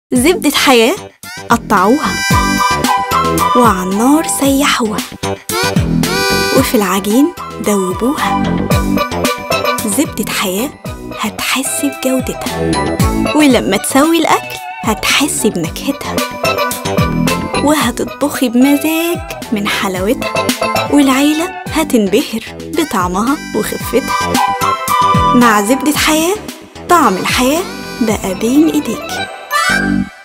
زبدة حياة قطعوها وعلى النار سيحوها وفي العجين دوبوها زبدة حياة هتحس بجودتها ولما تسوي الأكل هتحسي بنكهتها وهتطبخي بمزاج من حلاوتها والعيلة هتنبهر بطعمها وخفتها مع زبدة حياة طعم الحياة بقى بين إيديك